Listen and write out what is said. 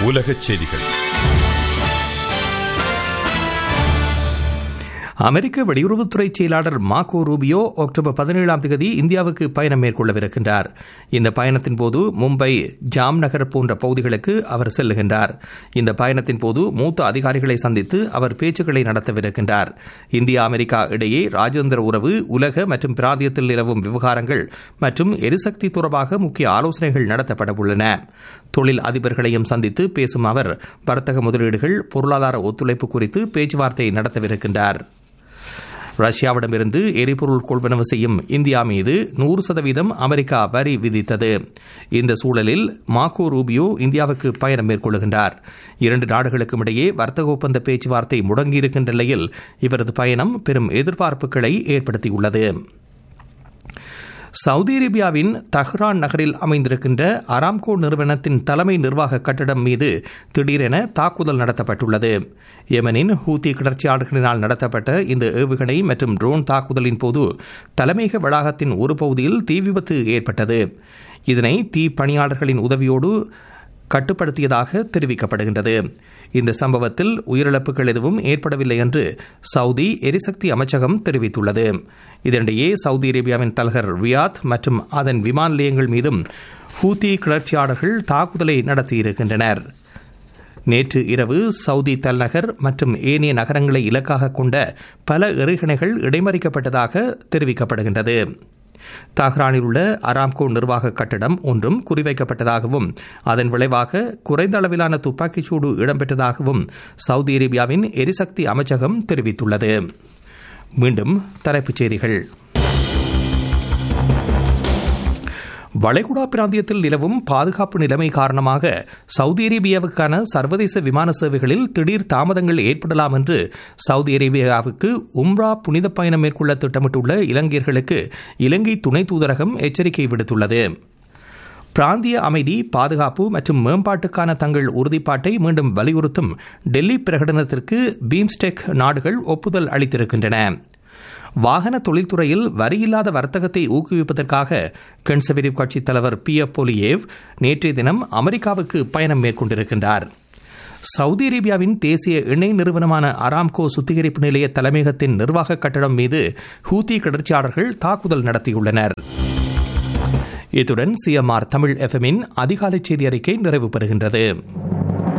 உலகச் செய்திகள் அமெரிக்க வெளியுறவுத்துறை செயலாளர் மார்க்கோ ரூபியோ அக்டோபர் பதினேழாம் தேதி இந்தியாவுக்கு பயணம் மேற்கொள்ளவிருக்கின்றார் இந்த பயணத்தின் போது மும்பை ஜாம் நகர் போன்ற பகுதிகளுக்கு அவர் செல்லுகின்றார் இந்த பயணத்தின் போது மூத்த அதிகாரிகளை சந்தித்து அவர் பேச்சுக்களை நடத்தவிருக்கின்றார் இந்தியா அமெரிக்கா இடையே ராஜேந்திர உறவு உலக மற்றும் பிராந்தியத்தில் நிலவும் விவகாரங்கள் மற்றும் எரிசக்தி தொடர்பாக முக்கிய ஆலோசனைகள் நடத்தப்பட உள்ளன தொழில் அதிபர்களையும் சந்தித்து பேசும் அவர் வர்த்தக முதலீடுகள் பொருளாதார ஒத்துழைப்பு குறித்து பேச்சுவார்த்தை நடத்தவிருக்கின்றார் ரஷ்யாவிடமிருந்து எரிபொருள் கொள்வனவு செய்யும் இந்தியா மீது நூறு சதவீதம் அமெரிக்கா வரி விதித்தது இந்த சூழலில் மார்க்கோ ரூபியோ இந்தியாவுக்கு பயணம் மேற்கொள்கின்றார் இரண்டு நாடுகளுக்கும் இடையே வர்த்தக ஒப்பந்த பேச்சுவார்த்தை முடங்கியிருக்கின்ற நிலையில் இவரது பயணம் பெரும் எதிர்பார்ப்புகளை ஏற்படுத்தியுள்ளது சவுதி அரேபியாவின் தஹ்ரான் நகரில் அமைந்திருக்கின்ற அராம்கோ நிறுவனத்தின் தலைமை நிர்வாக கட்டடம் மீது திடீரென தாக்குதல் நடத்தப்பட்டுள்ளது யெமனின் ஹூத்தி கிளர்ச்சியாளர்களினால் நடத்தப்பட்ட இந்த ஏவுகணை மற்றும் ட்ரோன் தாக்குதலின் போது தலைமையக வளாகத்தின் ஒரு பகுதியில் தீ விபத்து ஏற்பட்டது இதனை தீ பணியாளர்களின் உதவியோடு கட்டுப்படுத்தியதாக தெரிவிக்கப்படுகின்றது இந்த சம்பவத்தில் உயிரிழப்புகள் எதுவும் ஏற்படவில்லை என்று சவுதி எரிசக்தி அமைச்சகம் தெரிவித்துள்ளது இதனிடையே சவுதி அரேபியாவின் தலைவர் ரியாத் மற்றும் அதன் விமான நிலையங்கள் மீதும் ஹூத்தி கிளர்ச்சியாளர்கள் தாக்குதலை நடத்தியிருக்கின்றனர் நேற்று இரவு சவுதி தலைநகர் மற்றும் ஏனைய நகரங்களை இலக்காக கொண்ட பல எறிகணைகள் இடைமறிக்கப்பட்டதாக தெரிவிக்கப்படுகின்றது தஹ்ரானில் உள்ள அராம்கோ நிர்வாக கட்டடம் ஒன்றும் குறிவைக்கப்பட்டதாகவும் அதன் விளைவாக குறைந்த அளவிலான துப்பாக்கிச்சூடு இடம்பெற்றதாகவும் சவுதி அரேபியாவின் எரிசக்தி அமைச்சகம் தெரிவித்துள்ளது மீண்டும் தலைப்புச் செய்திகள் வளைகுடா பிராந்தியத்தில் நிலவும் பாதுகாப்பு நிலைமை காரணமாக சவுதி அரேபியாவுக்கான சர்வதேச விமான சேவைகளில் திடீர் தாமதங்கள் ஏற்படலாம் என்று சவுதி அரேபியாவுக்கு உம்ரா புனித பயணம் மேற்கொள்ள திட்டமிட்டுள்ள இலங்கையர்களுக்கு இலங்கை துணை தூதரகம் எச்சரிக்கை விடுத்துள்ளது பிராந்திய அமைதி பாதுகாப்பு மற்றும் மேம்பாட்டுக்கான தங்கள் உறுதிப்பாட்டை மீண்டும் வலியுறுத்தும் டெல்லி பிரகடனத்திற்கு பீம்ஸ்டெக் நாடுகள் ஒப்புதல் அளித்திருக்கின்றன வாகன தொழில்துறையில் வரியில்லாத வர்த்தகத்தை ஊக்குவிப்பதற்காக கன்சர்வேட்டிவ் கட்சித் தலைவர் பி எப் போலியேவ் நேற்றைய தினம் அமெரிக்காவுக்கு பயணம் மேற்கொண்டிருக்கின்றார் சவுதி அரேபியாவின் தேசிய எண்ணெய் நிறுவனமான அராம்கோ சுத்திகரிப்பு நிலைய தலைமையகத்தின் நிர்வாக கட்டடம் மீது ஹூத்தி கிளர்ச்சியாளர்கள் தாக்குதல் நடத்தியுள்ளனர் இத்துடன் சிஎம்ஆர் தமிழ் எஃப்எம்மின் அதிகாலை செய்தி அறிக்கை நிறைவு பெறுகின்றது